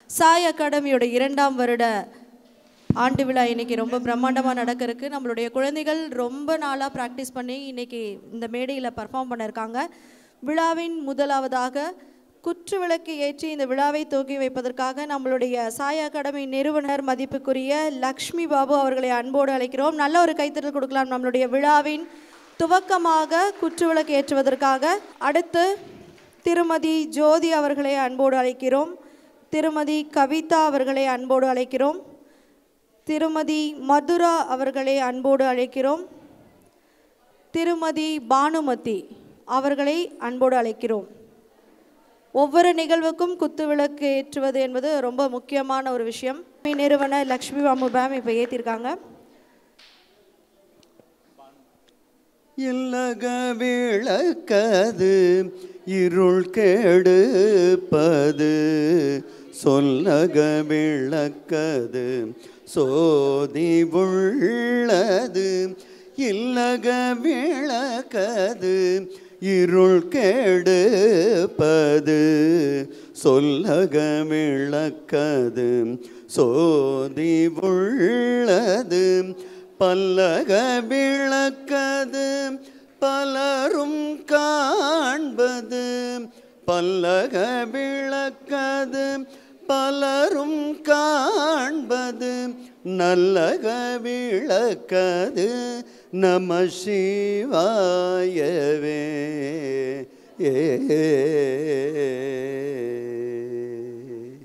சாய் அகாடமியோட இரண்டாம் வருட ஆண்டு விழா இன்னைக்கு ரொம்ப பிரம்மாண்டமாக நடக்க இருக்கு நம்மளுடைய குழந்தைகள் ரொம்ப நாளாக ப்ராக்டிஸ் பண்ணி இன்னைக்கு இந்த மேடையில் பர்ஃபார்ம் பண்ணியிருக்காங்க விழாவின் முதலாவதாக குற்று விளக்கு ஏற்றி இந்த விழாவை துவக்கி வைப்பதற்காக நம்மளுடைய சாய் அகாடமி நிறுவனர் மதிப்புக்குரிய லக்ஷ்மி பாபு அவர்களை அன்போடு அழைக்கிறோம் நல்ல ஒரு கைத்தட்டல் கொடுக்கலாம் நம்மளுடைய விழாவின் துவக்கமாக குற்று விளக்கு ஏற்றுவதற்காக அடுத்து திருமதி ஜோதி அவர்களை அன்போடு அழைக்கிறோம் திருமதி கவிதா அவர்களை அன்போடு அழைக்கிறோம் திருமதி மதுரா அவர்களை அன்போடு அழைக்கிறோம் திருமதி பானுமதி அவர்களை அன்போடு அழைக்கிறோம் ஒவ்வொரு நிகழ்வுக்கும் குத்துவிளக்கு ஏற்றுவது என்பது ரொம்ப முக்கியமான ஒரு விஷயம் நிறுவன லக்ஷ்மி பாமு மேம் இப்போ ஏற்றிருக்காங்க இல்லக விளக்கது இருள் கெடுப்பது சொல்லக விளக்கது சோதி உள்ளது இல்லக விளக்கது இருள் கெடுப்பது சொல்லக விளக்கது சோதி உள்ளது பல்லக விளக்கது பலரும் காண்பது பல்லக விளக்கது பலரும் காண்பது நல்லக விளக்கது நம சிவாயவே ஏ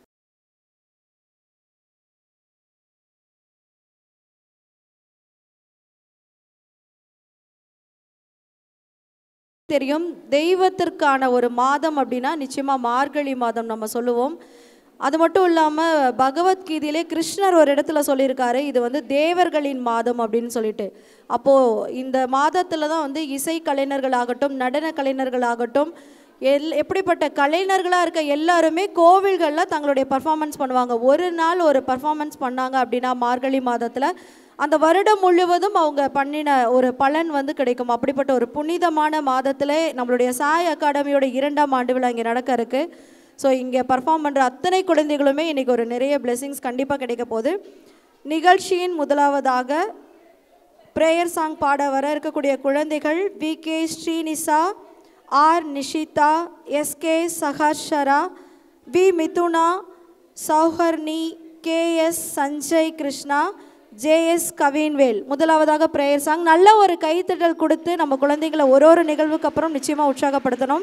தெரியும் தெய்வத்திற்கான ஒரு மாதம் அப்படின்னா நிச்சயமாக மார்கழி மாதம் நம்ம சொல்லுவோம் அது மட்டும் இல்லாமல் பகவத்கீதையிலே கிருஷ்ணர் ஒரு இடத்துல சொல்லியிருக்காரு இது வந்து தேவர்களின் மாதம் அப்படின்னு சொல்லிட்டு அப்போது இந்த மாதத்தில் தான் வந்து இசை கலைஞர்களாகட்டும் நடன கலைஞர்களாகட்டும் எல் எப்படிப்பட்ட கலைஞர்களாக இருக்க எல்லாருமே கோவில்களில் தங்களுடைய பர்ஃபார்மன்ஸ் பண்ணுவாங்க ஒரு நாள் ஒரு பர்ஃபார்மன்ஸ் பண்ணாங்க அப்படின்னா மார்கழி மாதத்தில் அந்த வருடம் முழுவதும் அவங்க பண்ணின ஒரு பலன் வந்து கிடைக்கும் அப்படிப்பட்ட ஒரு புனிதமான மாதத்தில் நம்மளுடைய சாய் அகாடமியோட இரண்டாம் ஆண்டு விழா இங்கே நடக்க இருக்கு ஸோ இங்கே பர்ஃபார்ம் பண்ணுற அத்தனை குழந்தைகளுமே இன்றைக்கி ஒரு நிறைய பிளெஸிங்ஸ் கண்டிப்பாக கிடைக்க போகுது நிகழ்ச்சியின் முதலாவதாக ப்ரேயர் சாங் பாட வர இருக்கக்கூடிய குழந்தைகள் V K Srinisha R Nishitha SK Saharshara V Mithuna Sauharni K S Sanjay Krishna JS Kavinvel முதலாவதாக ப்ரேயர் சாங் நல்ல ஒரு கைத்தட்டல் கொடுத்து நம்ம குழந்தைகளை ஒரு ஒரு நிகழ்வுக்கு அப்புறம் நிச்சயமாக உற்சாகப்படுத்தணும்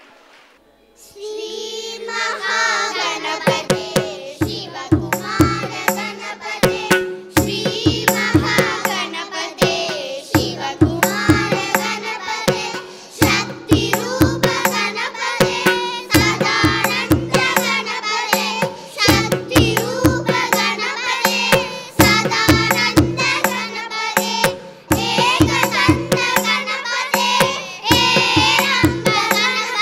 श्रीमहागणपते शिवकुमारगणपते श्रीमहागणपते शिवकुमारगणपते शक्तिरूपगणपते सदानन्दगणपते शक्तिरूपगणपते सदानन्दगणपते एकदन्तगणपते हेरम्बगणपते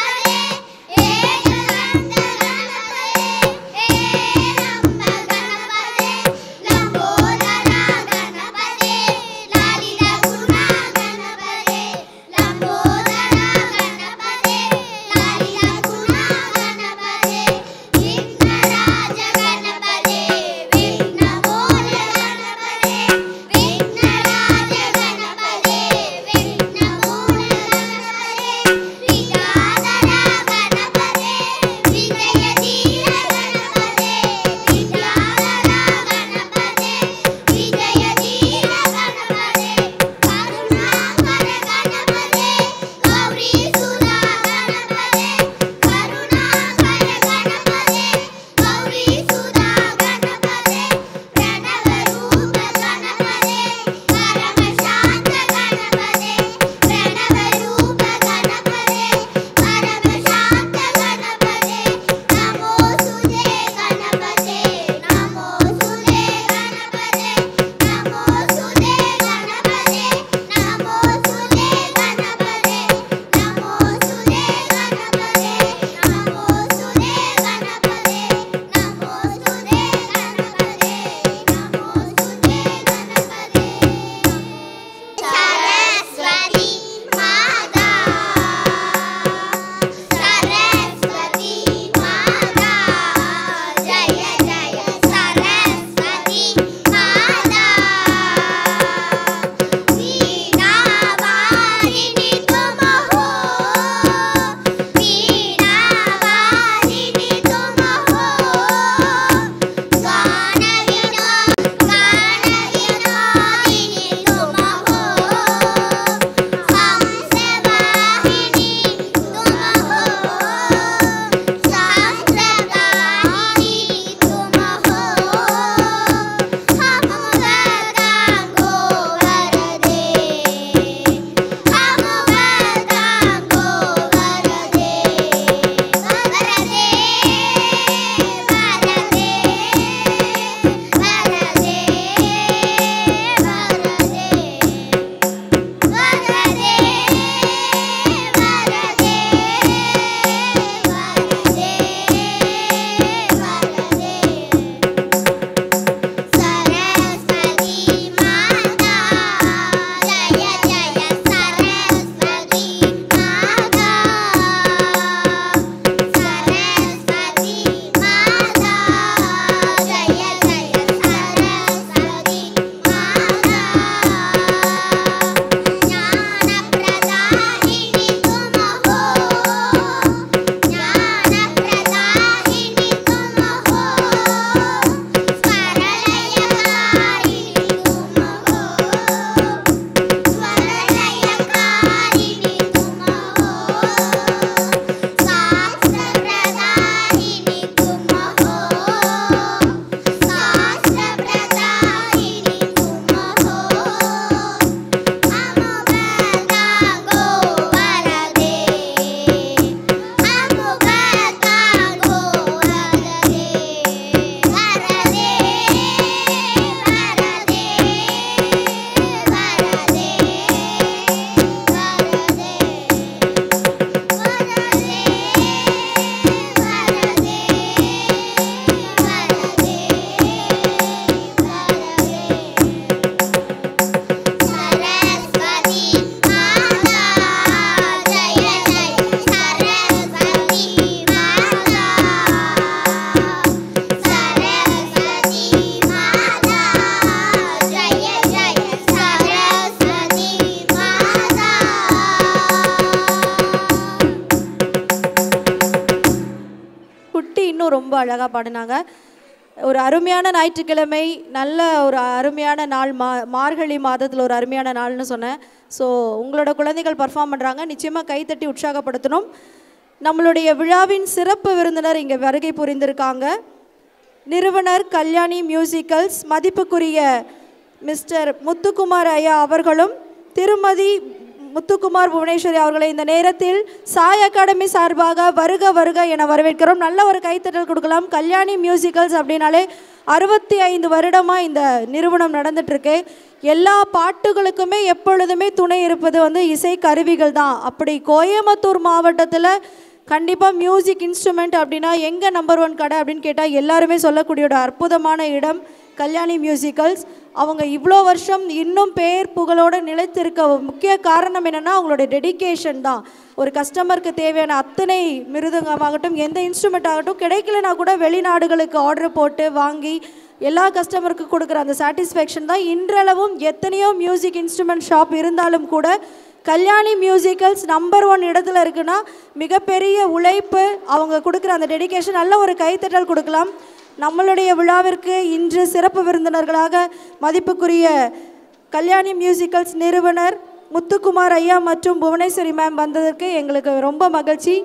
அழகாக பாடினாங்க ஒரு அருமையான ஞாயிற்றுக்கிழமை நல்ல ஒரு அருமையான நாள் மா மார்கழி மாதத்தில் ஒரு அருமையான நாள்னு சொன்னேன் ஸோ உங்களோட குழந்தைகள் பர்ஃபார்ம் பண்ணுறாங்க நிச்சயமாக கைத்தட்டி உற்சாகப்படுத்தணும் நம்மளுடைய விழாவின் சிறப்பு விருந்தினர் இங்கே வருகை புரிந்திருக்காங்க நிறுவனர் கல்யாணி மியூசிக்கல்ஸ் மதிப்புக்குரிய மிஸ்டர் முத்துக்குமார் ஐயா அவர்களும் திருமதி முத்துக்குமார் புவனேஸ்வரி அவர்களை இந்த நேரத்தில் சாய் அகாடமி சார்பாக வருக வருக என வரவேற்கிறோம் நல்ல ஒரு கைத்தட்டல் கொடுக்கலாம் கல்யாணி மியூசிக்கல்ஸ் அப்படின்னாலே அறுபத்தி ஐந்து வருடமாக இந்த நிறுவனம் நடந்துட்டுருக்கு எல்லா பாட்டுகளுக்குமே எப்பொழுதுமே துணை இருப்பது வந்து இசை கருவிகள் தான் அப்படி கோயம்புத்தூர் மாவட்டத்தில் கண்டிப்பாக மியூசிக் இன்ஸ்ட்ருமெண்ட் அப்படின்னா எங்கே நம்பர் ஒன் கடை அப்படின்னு கேட்டால் எல்லாருமே சொல்லக்கூடிய ஒரு அற்புதமான இடம் கல்யாணி மியூசிக்கல்ஸ் அவங்க இவ்வளோ வருஷம் இன்னும் பேர் புகழோடு நிலைத்திருக்க முக்கிய காரணம் என்னென்னா அவங்களுடைய டெடிகேஷன் தான் ஒரு கஸ்டமருக்கு தேவையான அத்தனை மிருதங்கமாகட்டும் எந்த இன்ஸ்ட்ருமெண்ட் ஆகட்டும் கிடைக்கலனா கூட வெளிநாடுகளுக்கு ஆர்டர் போட்டு வாங்கி எல்லா கஸ்டமருக்கு கொடுக்குற அந்த சாட்டிஸ்ஃபேக்ஷன் தான் இன்றளவும் எத்தனையோ மியூசிக் இன்ஸ்ட்ருமெண்ட் ஷாப் இருந்தாலும் கூட கல்யாணி மியூசிக்கல்ஸ் நம்பர் ஒன் இடத்துல இருக்குன்னா மிகப்பெரிய உழைப்பு அவங்க கொடுக்குற அந்த டெடிகேஷன் நல்ல ஒரு கைத்தட்டல் கொடுக்கலாம் நம்மளுடைய விழாவிற்கு இன்று சிறப்பு விருந்தினர்களாக மதிப்புக்குரிய கல்யாணி மியூசிக்கல்ஸ் நிறுவனர் முத்துக்குமார் ஐயா மற்றும் புவனேஸ்வரி மேம் வந்ததற்கு எங்களுக்கு ரொம்ப மகிழ்ச்சி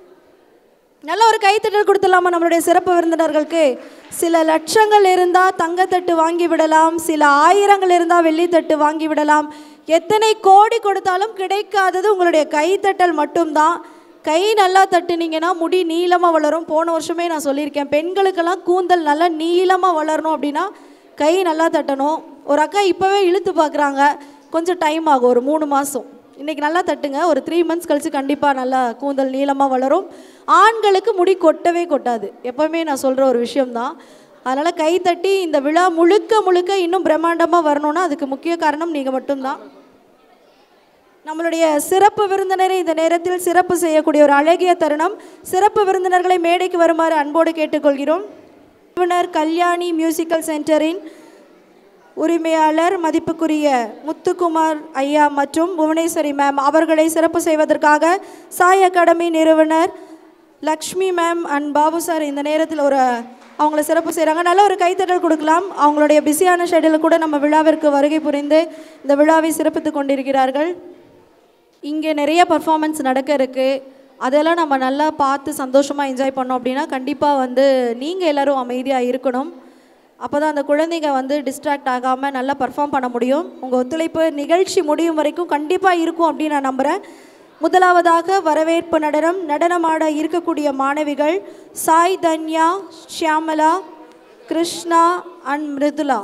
நல்ல ஒரு கைத்தட்டல் கொடுத்துடலாமா நம்மளுடைய சிறப்பு விருந்தினர்களுக்கு சில லட்சங்கள் இருந்தால் தங்கத்தட்டு வாங்கி விடலாம் சில ஆயிரங்கள் இருந்தால் வெள்ளித்தட்டு வாங்கி விடலாம் எத்தனை கோடி கொடுத்தாலும் கிடைக்காதது உங்களுடைய கைத்தட்டல் மட்டும்தான் கை நல்லா தட்டுனீங்கன்னா முடி நீளமாக வளரும் போன வருஷமே நான் சொல்லியிருக்கேன் பெண்களுக்கெல்லாம் கூந்தல் நல்லா நீளமாக வளரணும் அப்படின்னா கை நல்லா தட்டணும் ஒரு அக்கா இப்போவே இழுத்து பார்க்குறாங்க கொஞ்சம் டைம் ஆகும் ஒரு மூணு மாதம் இன்றைக்கி நல்லா தட்டுங்க ஒரு த்ரீ மந்த்ஸ் கழித்து கண்டிப்பாக நல்லா கூந்தல் நீளமாக வளரும் ஆண்களுக்கு முடி கொட்டவே கொட்டாது எப்போவுமே நான் சொல்கிற ஒரு விஷயம்தான் அதனால் கை தட்டி இந்த விழா முழுக்க முழுக்க இன்னும் பிரம்மாண்டமாக வரணும்னா அதுக்கு முக்கிய காரணம் நீங்கள் மட்டும்தான் நம்மளுடைய சிறப்பு விருந்தினரை இந்த நேரத்தில் சிறப்பு செய்யக்கூடிய ஒரு அழகிய தருணம் சிறப்பு விருந்தினர்களை மேடைக்கு வருமாறு அன்போடு கேட்டுக்கொள்கிறோம் நிறுவனர் கல்யாணி மியூசிக்கல் சென்டரின் உரிமையாளர் மதிப்புக்குரிய முத்துக்குமார் ஐயா மற்றும் புவனேஸ்வரி மேம் அவர்களை சிறப்பு செய்வதற்காக சாய் அகாடமி நிறுவனர் Lakshmi ma'am and Babu sir இந்த நேரத்தில் ஒரு அவங்கள சிறப்பு செய்கிறாங்க நல்ல ஒரு கைத்தட்டல் கொடுக்கலாம் அவங்களுடைய பிஸியான ஷெடியூல் கூட நம்ம விழாவிற்கு வருகை புரிந்து இந்த விழாவை சிறப்பித்து கொண்டிருக்கிறார்கள் இங்கே நிறைய பர்ஃபார்மன்ஸ் நடக்க இருக்குது அதெல்லாம் நம்ம நல்லா பார்த்து சந்தோஷமாக என்ஜாய் பண்ணோம் அப்படின்னா கண்டிப்பாக வந்து நீங்கள் எல்லோரும் அமைதியாக இருக்கணும் அப்போ தான் அந்த குழந்தைங்க வந்து டிஸ்ட்ராக்ட் ஆகாமல் நல்லா பர்ஃபார்ம் பண்ண முடியும் உங்கள் ஒத்துழைப்பு நிகழ்ச்சி முடியும் வரைக்கும் கண்டிப்பாக இருக்கும் அப்படின்னு நான் நம்புகிறேன் முதலாவதாக வரவேற்பு நடனம் நடனமாட இருக்கக்கூடிய மாணவிகள் சாய் தன்யா ஷியாமலா கிருஷ்ணா அண்ட் மிருதுலா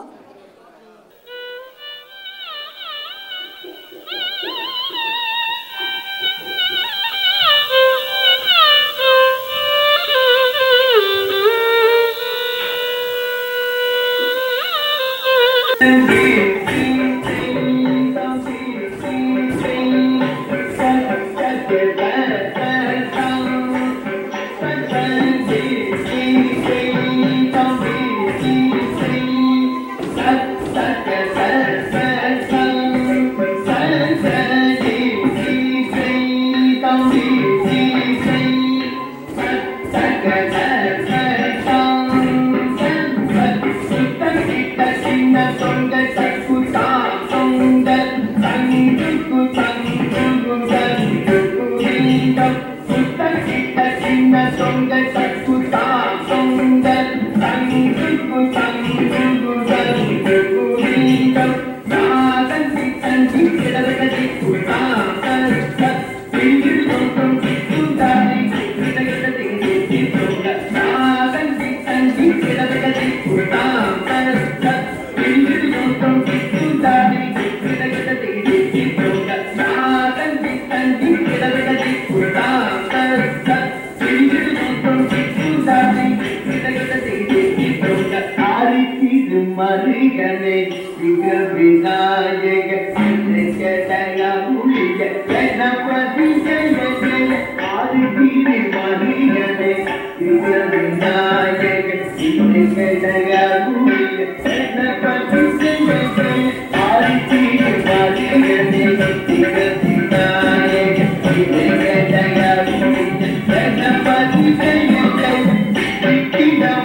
மருகனே இக விநாயக ஜெகதயமுளிய கணபதி ஜெய ஜெய ஆதிகிரி மருகனே இக விநாயக ஜெகதயமுளிய கணபதி ஜெய ஜெய ஆதிகிரி மருகனே இக விநாயக ஜெகதயமுளிய கணபதி ஜெய ஜெய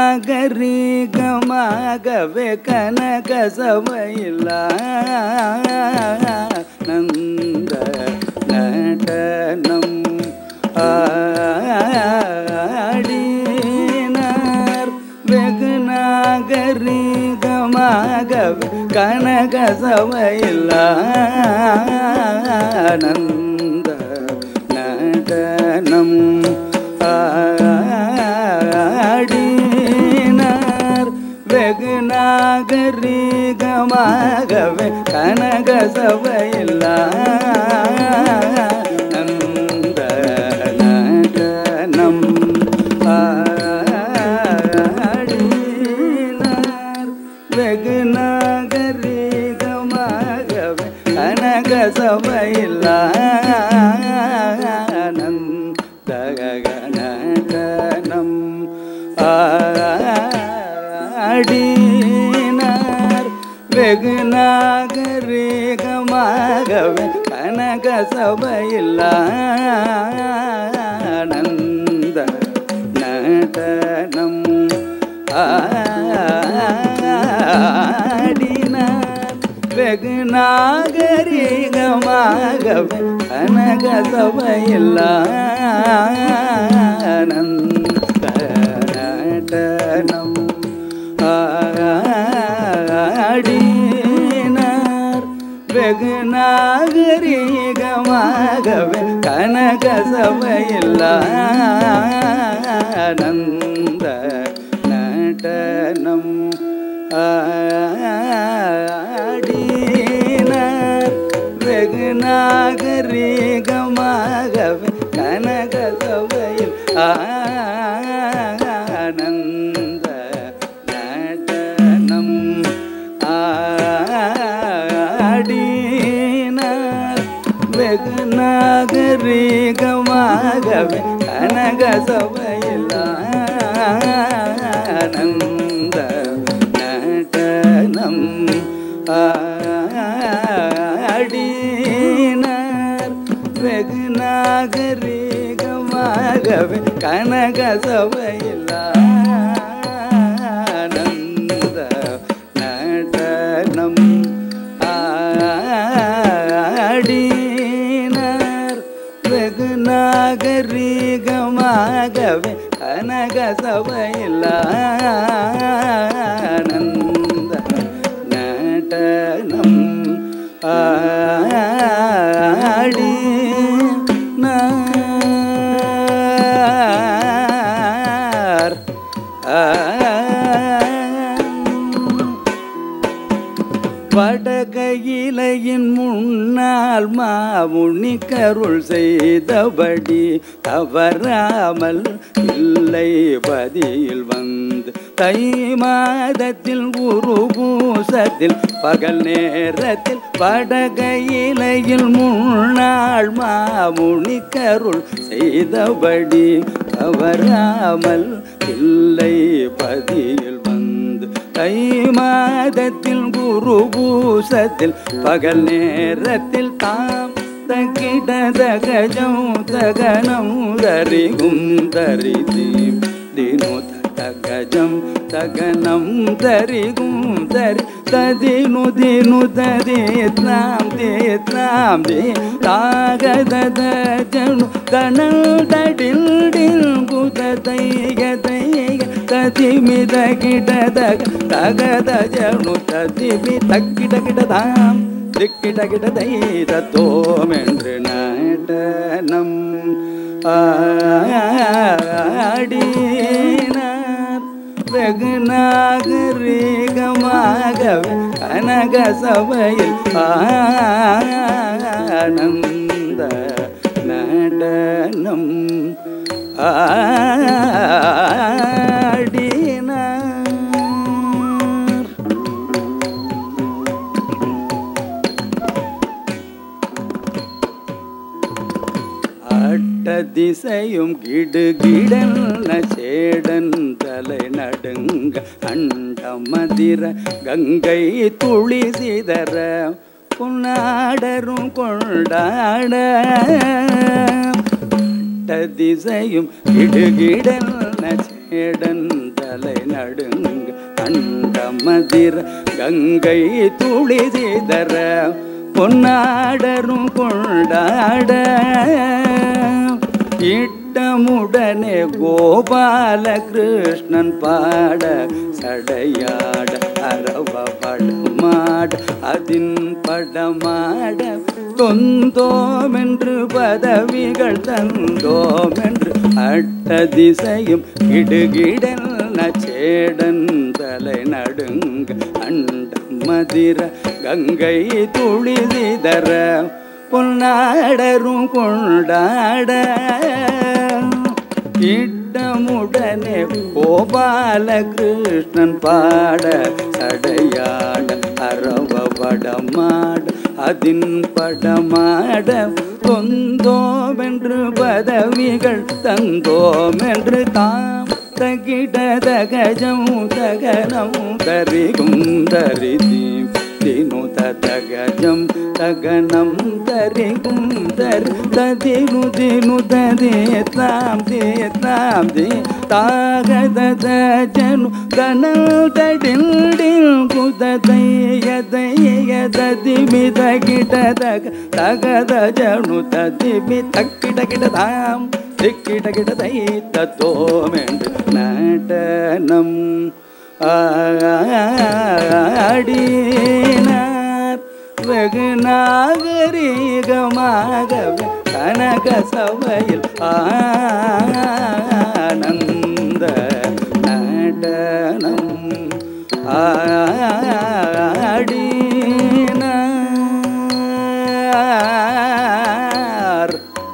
நாகரீகமாகவே கனக சபையில் நந்த நடனம் ஆடினார் வெகு நாகரீகமாகவே கனக சபையில் நந்த நடனம் ஆடினார் வெகு நாகரீகமாகவே கனக சபையில் நந்த நடனம் ஆடினார் வெகு நாகரீகமாகவே கனக சபையில் நந்தகனகனம் ஆடினார் வெகு நாகரீகமாகவே கனக சபையில் நந்த நடனம் ஆடினார் வெகு நாகரீகமாகவே கனக சபையில் நந்த நடனம் ஆடினார் வெகு நாகரீகமாகவே கனக சபையில் நந்த நடனம் ஆடினார் வெகு நாகரீகமாகவே கனக சபையில் ஆனந்த நடனம் ஆடினார் வெகு நாகரீகமாகவே கனக சபையில் ஆனந்த நடனம் ஆடினார் வெகு நாகரீகமாகவே கனக சபையில் ஆனந்த நடனம் ஆடினார் வெகு நாகரீகமாகவே கனக சபையில் ஆனந்த நடனம் ஆடினார் வடகையிலையின் முன்னால் மாமுனி கருள் செய்தபடி தவறாமல் இல்லை பதியில் வந்து தை மாதத்தில் குரு பூசத்தில் பகல் நேரத்தில் வடகையிலையில் முன்னாள் மாமுனி கருள் செய்தபடி தவறாமல் இல்லை பதியில் வந்து தை மாதத்தில் குரு பூசத்தில் பகல் நேரத்தில் தாம் தக்கிட தகஜம் தகனம் தரிகும் தரிதீம் தினு தகஜம் தகனம் தரிகும் தரி ததினு தினு ததேத்னாம் தேத்னாம் தே தாகதத ஜனு கணல் தடில் டில் குத தைக தைக ததிமித கிட தக தகத ஜனு ததிமி தக்கிட கிட தாம் திக்கிட கிட தை தத்தோம் என்று நடனம் ஆடினார் வெகு நாகரீகமாகவே கனக சபையில் ஆனந்த நடனம் ஆடினார் அட்ட திசையும் கிடுகிடல்ன சேடன் தலை நடுங்க அண்ட மதிர கங்கை துளி சிதற கொண்டாடரும் கொண்டாட அட்ட திசையும் கிடுகிடல்ன சேடன் தலை தலை நடுங்க அண்ட மதிர கங்கை துளி சிதற பொன்னாடரும் கொண்டாட இட்டமுடனே கோபால கிருஷ்ணன் பாட சடையாட அரவ படமாட அதின் படமாட தொந்தோமென்று பதவிகள் தந்தோமென்று அட்ட திசையும் இடுகிடல் சேடன் தலை நடுங்க அண்ட மதிர கங்கை துளி சிதற பொன்னாடரும் கொண்டாட இட்டமுடனே கோபால கிருஷ்ணன் பாட சடையாட அரவ படமாட அதின் படமாட தொந்தோமென்று பதவிகள் தந்தோமென்று தாம் தகிட தகஜம் தகனம் தரிகும் தரிதீம் தினுத தகஜம் தகனம் தரிகும் தர் ததினு தினு ததேத்லாம் தேத்லாம் தே தாகத ஜனு தனல் தடில் டில் குததை யதை யததிமி தகிட தக தகத ஜனு ததிமி தக்கிட கிட தாம் திக்கிட கிட தை தத்தோமென்று நடனம் ஆடினார் வெகு நாகரீகமாகவே கனக சபையில் ஆனந்த நடனம் ஆடினார்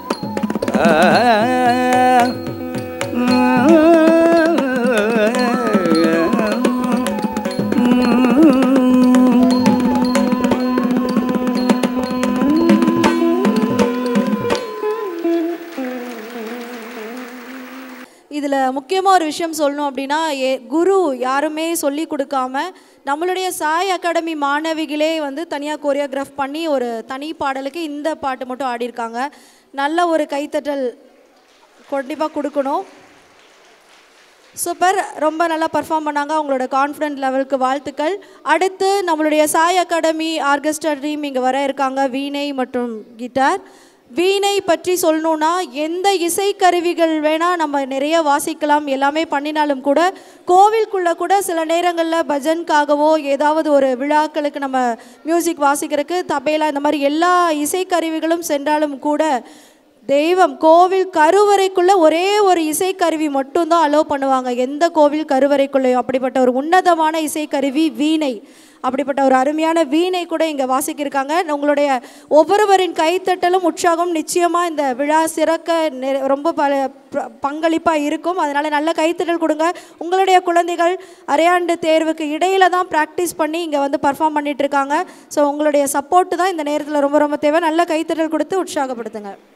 இதில் முக்கியமாக ஒரு விஷயம் சொல்லணும் அப்படின்னா ஏ குரு யாருமே சொல்லி கொடுக்காம நம்மளுடைய சாய் அகாடமி மாணவிகளே வந்து தனியாக கோரியோகிராஃப் பண்ணி ஒரு தனி பாடலுக்கு இந்த பாட்டு மட்டும் ஆடியிருக்காங்க நல்ல ஒரு கைத்தட்டல் கண்டிப்பாக கொடுக்கணும் சூப்பர் ரொம்ப நல்லா பர்ஃபார்ம் பண்ணாங்க அவங்களோட கான்ஃபிடென்ட் லெவலுக்கு வாழ்த்துக்கள் அடுத்து நம்மளுடைய சாய் அகாடமி ஆர்கெஸ்ட்ரா டீம் இங்கே வர இருக்காங்க வீணை மற்றும் கிட்டார் வீணை பற்றி சொல்லணும்னா எந்த இசைக்கருவிகள் வேணால் நம்ம நிறைய வாசிக்கலாம் எல்லாமே பண்ணினாலும் கூட கோவிலுக்குள்ளே கூட சில நேரங்களில் பஜனுக்காகவோ ஏதாவது ஒரு விழாக்களுக்கு நம்ம மியூசிக் வாசிக்கிறதுக்கு தபேலா இந்த மாதிரி எல்லா இசைக்கருவிகளும் சென்றாலும் கூட தெய்வம் கோவில் கருவறைக்குள்ள ஒரே ஒரு இசைக்கருவி மட்டும்தான் அலோவ் பண்ணுவாங்க எந்த கோவில் கருவறைக்குள்ளேயும் அப்படிப்பட்ட ஒரு உன்னதமான இசைக்கருவி வீணை அப்படிப்பட்ட ஒரு அருமையான வீணை கூட இங்கே வாசிக்கிருக்காங்க உங்களுடைய ஒவ்வொருவரின் கைத்தட்டலும் உற்சாகம் நிச்சயமாக இந்த விழா சிறக்க நெ- ரொம்ப பல ப- பங்களிப்பா இருக்கும் அதனால நல்ல கைத்தட்டல் கொடுங்க உங்களுடைய குழந்தைகள் அரையாண்டு தேர்வுக்கு இடையில தான் ப்ராக்டிஸ் பண்ணி இங்கே வந்து பர்ஃபார்ம் பண்ணிட்டு இருக்காங்க ஸோ உங்களுடைய சப்போர்ட் தான் இந்த நேரத்தில் ரொம்ப ரொம்ப தேவை நல்ல கைத்தட்டல் கொடுத்து உற்சாகப்படுத்துங்க